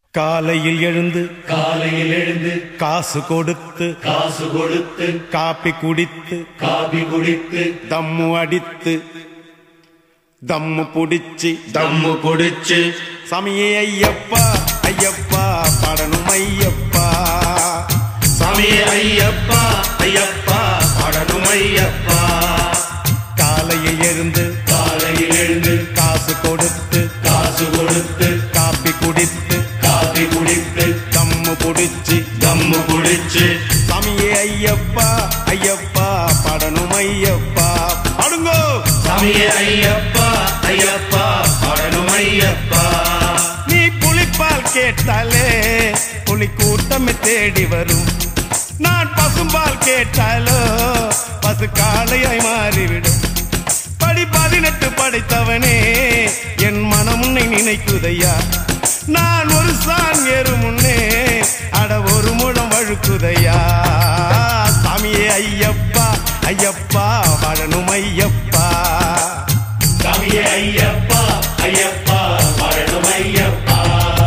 காலையில் எழுந்து காலையில் எழுந்து காசு கொடுத்து காசு கொடுத்து காப்பி குடித்து காபி குடித்து தம்மு அடித்து தம்மு புடிச்சு தம்மு குடிச்சு சமயே ஐயப்பா ஐயப்பா படணும் ஐயப்பா சாமியே ஐயப்பா ஐயப்பா பாடணும் ஐயப்பா காலையில் எழுந்து காலையில் எழுந்து காசு கொடுத்து காசு கொடுத்து காப்பி குடித்து காபி குடித்து தம்மு புடிச்சு தம்மு குடிச்சு சமயே ஐயப்பா ஐயப்பா படணும் ஐயப்பா படுங்கோ சாமியே ஐயப்பா ஐயப்பா பாடணும் ஐயப்பா நீ புலிப்பால் கேட்டாலே புலி கூட்டமே தேடி வரும் நான் பசும்பால் கேட்டாலோ பசு காளையாய் மாறிவிடும் படி பதினெட்டு படைத்தவனே என் மனம் உன்னை நினைக்குதையா நான் ஒரு சான் ஏறு முன்னே அட ஒரு முழம் வழுக்குதையா சாமியே ஐயப்பா ஐயப்பா வாழணும் ஐயப்பா சாமியே ஐயப்பா ஐயப்பா பாடணும் ஐயப்பா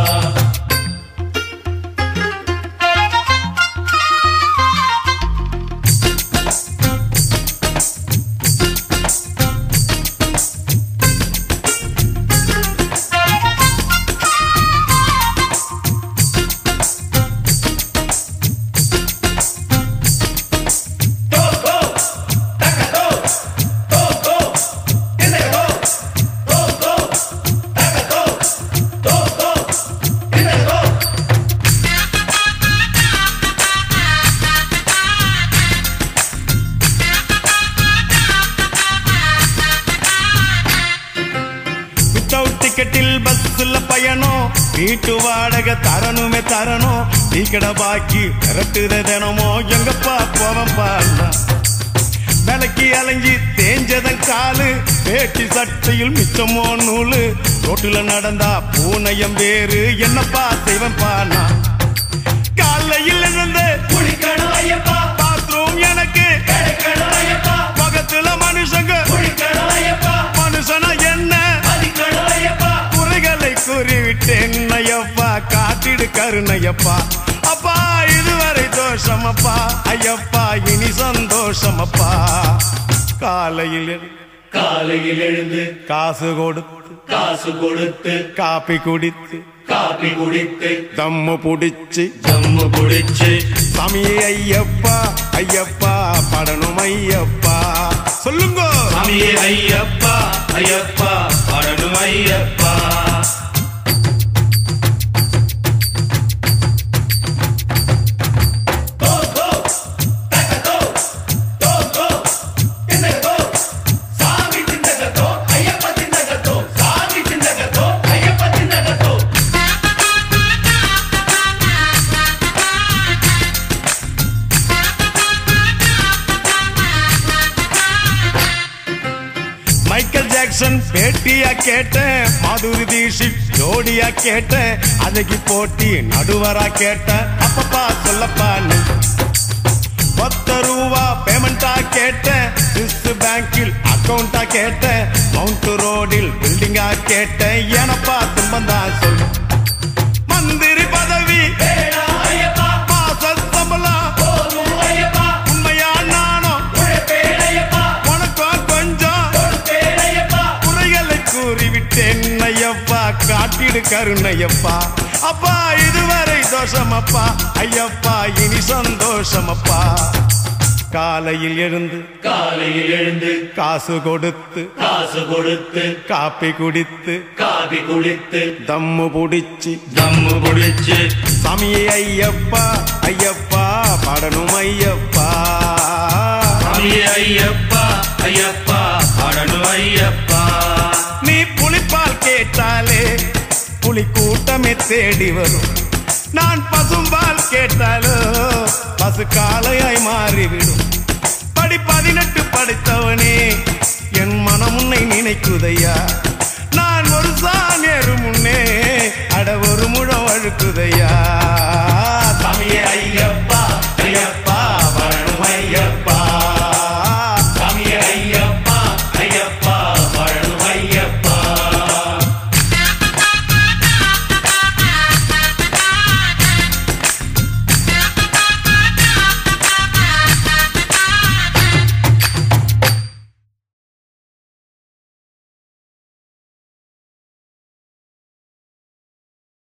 வித்தவுட் டிக்கெட்டில் பஸ்ல பயணம் வீட்டு வாடகை தரணுமே தரணும் டீக்கட பாக்கி விரட்டுத தினமோ எங்கப்பா போவன் பாருங்க விலைக்கு அலைஞ்சி தேஞ்சதன் காலு வேட்டி சட்டையில் மிச்சமோ நூலு ரோட்டுல நடந்தா பூனையம் வேறு என்னப்பா செய்வன் பானா காலையில் இருந்து குளிக்கணும் ஐயப்பா பாத்ரூம் எனக்கு கிடைக்கணும் ஐயப்பா பக்கத்துல மனுஷங்க குளிக்கணும் ஐயப்பா மனுஷனா என்ன மதிக்கணும் ஐயப்பா குறைகளை கூறிவிட்டேன் ஐயப்பா காட்டிடு கருணையப்பா அப்பா இதுவரை தோஷமப்பா ஐயப்பா இனி சந்தோஷமப்பா காலையில் எழு- காலையில் எழுந்து காசு கொடுத்து காசு கொடுத்து காப்பி குடித்து காபி குடித்து தம்மு புடிச்சு ஜம்மு குடிச்சு சாமியே ஐயப்பா ஐயப்பா படணும் ஐயப்பா சொல்லுங்க சாமியே ஐயப்பா ஐயப்பா பாடணும் ஐயப்பா சாமி திண்டகத்தோ ஐயப்ப திண்டகத்தோ சாமி திண்டகத்தோ ஐயப்ப திண்டகத்தோ மைக்கேல் ஜாக்சன் பேட்டியா கேட்டேன் மாதுரி தீஷித் ஜோடியா கேட்டேன் அழகி போட்டி நடுவரா கேட்டேன் அப்பப்பா சொல்லப்பா நீ பத்து ரூபா பேமெண்டா கேட்டேன் ஸ்விஸ் பேங்கில் அக்கவுண்டா கேட்டேன் மவுண்ட் ரோடில் பில்டிங்கா கேட்டேன் எனப்பா துன்பந்தா சொல்லு மந்திரி பதவி வேணா ஐயப்பா மாச சம்பளம் போதும் ஐயப்பா உண்மையா நானும் உழைப்பேன் ஐயப்பா உனக்கும் கொஞ்சம் கொடுப்பேன் ஐயப்பா குறைகளை கூறிவிட்டேன் ஐயப்பா காட்டிடு கருணையப்பா அப்பா இதுவரை தோஷமப்பா ஐயப்பா இனி சந்தோஷமப்பா காலையில் எழுந்து காலையில் எழுந்து காசு கொடுத்து காசு கொடுத்து காப்பி குடித்து காபி குடித்து தம்மு புடிச்சு தம்மு குடிச்சு சமய ஐயப்பா ஐயப்பா படணும் ஐயப்பா சாமியே ஐயப்பா ஐயப்பா பாடணும் ஐயப்பா நீ புலிப்பால் கேட்டாலே புலி கூட்டமே தேடி வரும் நான் பசும்பால் கேட்டாலோ பசு காளையாய் மாறிவிடும் படி பதினெட்டு படித்தவனே என் மனம் உன்னை நினைக்குதையா நான் ஒரு சாணேறு முன்னே அட ஒரு முழம் அழுக்குதையா